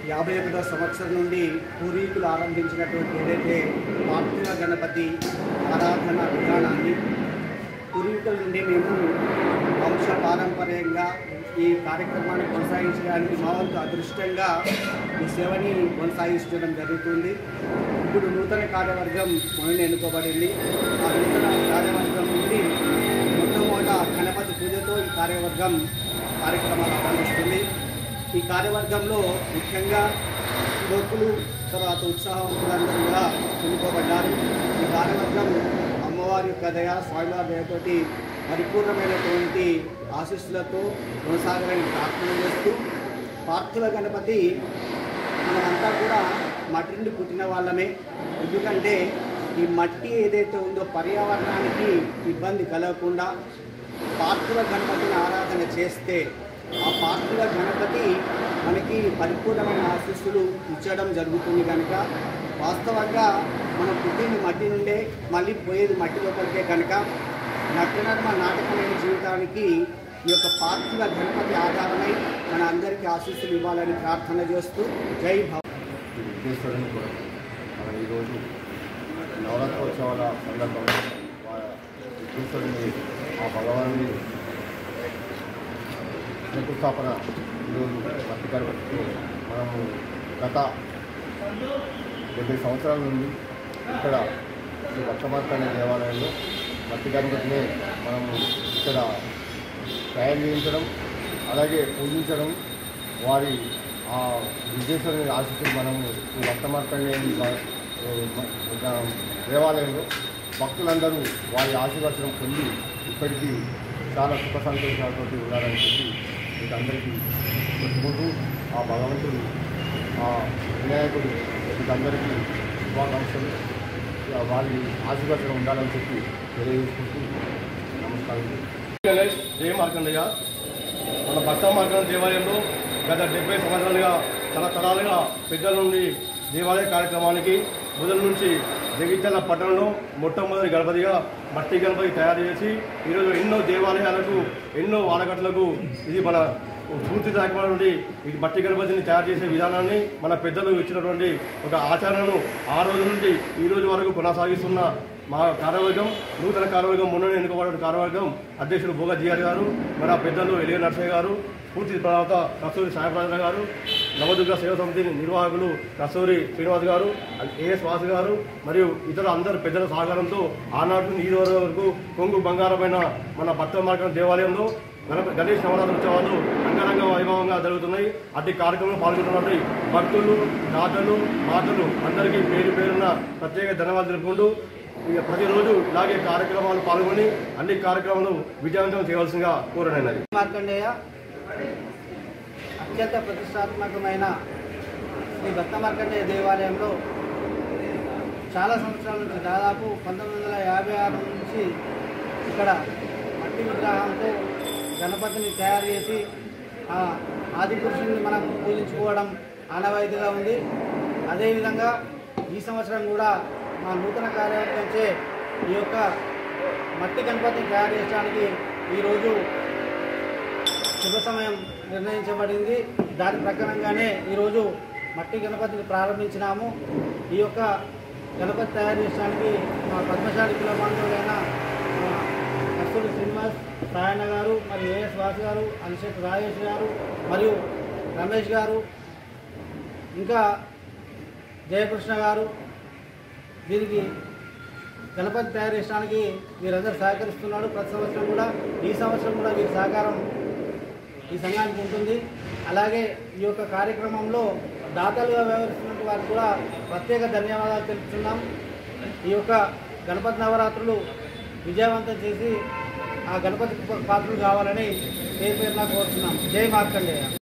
యాభై ఒకటో సంవత్సరం నుండి పూర్వీకులు ఆరంభించినటువంటి ఏదైతే పార్థివ గణపతి ఆరాధన విధానాన్ని పూర్వీకుల నుండి మేము వంశ పారంపర్యంగా ఈ కార్యక్రమాన్ని కొనసాగించడానికి మా వంతు అదృష్టంగా ఈ సేవని కొనసాగించడం జరుగుతుంది ఇప్పుడు నూతన కార్యవర్గం మొన్న ఎన్నుకోబడింది ఆ నూతన కార్యవర్గం నుండి మొట్టమొదట గణపతి పూజతో ఈ కార్యవర్గం కార్యక్రమాలు ఆరంభిస్తుంది ఈ కార్యవర్గంలో ముఖ్యంగా యువకులు తర్వాత ఉత్సాహవంతులందరూ కూడా ఎన్నుకోబడ్డారు ఈ కార్యవర్గం అమ్మవారి యొక్క దయ స్వామివారి దయతోటి పరిపూర్ణమైనటువంటి ఆశీస్సులతో కొనసాగాలని ప్రార్థన చేస్తూ పార్థివ గణపతి మనమంతా కూడా మట్టి నుండి పుట్టిన వాళ్ళమే ఎందుకంటే ఈ మట్టి ఏదైతే ఉందో పర్యావరణానికి ఇబ్బంది కలగకుండా పార్థివ గణపతిని ఆరాధన చేస్తే ఆ పార్థివ గణపతి మనకి పరిపూర్ణమైన ఆశీస్సులు ఇచ్చడం జరుగుతుంది కనుక వాస్తవంగా మనం పుట్టింది మట్టి నుండే మళ్ళీ పోయేది మట్టి లోపలికే కనుక నటనర్మ నాటకమైన జీవితానికి ఈ యొక్క పార్థివ గణపతి ఆధారమై మన అందరికీ ఆశీస్సులు ఇవ్వాలని ప్రార్థన చేస్తూ జై భవ విఘ్నేశ్వరుని కూడా మనం ఈరోజు నవరాత్రోత్సవాల సందర్భంగా వా- విఘ్నేశ్వరుని ఆ భగవాన్ని శంకుస్థాపన ఈరోజు మట్టి గణపతితో మనము గత డెబ్బై సంవత్సరాల నుండి ఇక్కడ శ్రీ భక్తమార్కండ దేవాలయంలో మట్టి గణపతిని మనము ఇక్కడ తయారు చేయించడం అలాగే పూజించడం వారి ఆ విజయేశ్వరుని ఆశిస్తులు మనము ఈ భక్తమార్కండేయుని బ- ఒక దేవాలయంలో భక్తులందరూ వారి ఆశీర్వచనం పొంది ఇప్పటికీ చాలా సుఖ సంతోషాలతో ఉన్నారని చెప్పి మీకు అందరికీ చెప్పుకుంటూ ఆ భగవంతుడు ఆ వినాయకుడు మీకందరికీ శుభాకాంక్షలు ఆ వారి ఆశీర్వచనం ఉండాలని చెప్పి తెలియజేసుకుంటూ నమస్కారం గణేష్ జయ మార్కండయ్య మన భక్త మార్కండ దేవాలయంలో గత డెబ్బై సంవత్సరాలుగా తరతరాలుగా పెద్దల నుండి దేవాలయ కార్యక్రమానికి మొదటి నుంచి జగిత్యాల పట్టణంలో మొట్టమొదటి గణపతిగా మట్టి గణపతి తయారు చేసి ఈరోజు ఎన్నో దేవాలయాలకు ఎన్నో వాడకట్లకు ఇది మన స్ఫూర్తిదాయకమైనటువంటి ఈ మట్టి గణపతిని తయారు చేసే విధానాన్ని మన పెద్దలు ఇచ్చినటువంటి ఒక ఆచరణను ఆ రోజు నుండి ఈ రోజు వరకు కొనసాగిస్తున్న మా కార్యవర్గం నూతన కార్యవర్గం మొన్న ఎన్నుకోబడిన కార్యవర్గం అధ్యక్షుడు భోగ జిఆర్ గారు మన పెద్దలు ఎలియ నర్సయ్య గారు పూర్తి తర్వాత కస్తూరి సాయప్రసాద్ గారు నవదుర్గ సేవ సమితి నిర్వాహకులు కస్తూరి శ్రీనివాస్ గారు ఏఎస్ వాసు గారు మరియు ఇతర అందరు పెద్దల సహకారంతో ఆనాటి నుంచి ఈ రోజు వరకు కొంగు బంగారమైన మన భక్త మార్గం దేవాలయంలో గణప గణేష్ నవరాత్రి ఉత్సవాలు అంగరంగ వైభవంగా జరుగుతున్నాయి అట్టి కార్యక్రమంలో పాల్గొంటున్నటువంటి భక్తులు దాతలు మాతలు అందరికీ పేరు పేరున ప్రత్యేక ధన్యవాదాలు తెలుపుకుంటూ ఇక ప్రతిరోజు ఇలాగే కార్యక్రమాలు పాల్గొని అన్ని కార్యక్రమాలు విజయవంతం చేయవలసిందిగా కోరనైనది మార్కండేయ అత్యంత ప్రతిష్టాత్మకమైన శ్రీ భక్త మార్కండేయ దేవాలయంలో చాలా సంవత్సరాల నుంచి దాదాపు పంతొమ్మిది వందల యాభై ఆరు నుంచి ఇక్కడ మట్టి విగ్రహంతో గణపతిని తయారు చేసి ఆ ఆది పురుషుని మనం పూజించుకోవడం ఆనవాయితీగా ఉంది అదేవిధంగా ఈ సంవత్సరం కూడా మా నూతన కార్యవర్గంచే ఈ యొక్క మట్టి గణపతిని తయారు చేయడానికి ఈరోజు శుభ సమయం నిర్ణయించబడింది దాని ప్రకారంగానే ఈరోజు మట్టి గణపతిని ప్రారంభించినాము ఈ యొక్క గణపతి తయారు చేయడానికి మా పద్మశాలి కులబంధువులైన మా కస్తూరి శ్రీనివాస్ సాయన్న గారు మరియు ఏఎస్ వాసు గారు అనిశెట్టి రాజేష్ గారు మరియు రమేష్ గారు ఇంకా జయకృష్ణ గారు దీనికి గణపతి తయారు చేయడానికి వీరందరూ సహకరిస్తున్నాడు ప్రతి సంవత్సరం కూడా ఈ సంవత్సరం కూడా వీరి సహకారం ఈ సంఘానికి ఉంటుంది అలాగే ఈ యొక్క కార్యక్రమంలో దాతలుగా వ్యవహరిస్తున్న వారికి కూడా ప్రత్యేక ధన్యవాదాలు తెలుపుతున్నాం ఈ యొక్క గణపతి నవరాత్రులు విజయవంతం చేసి ఆ గణపతి పాత్రలు కావాలని పేరు పేరున కోరుతున్నాం జై మార్కండేయ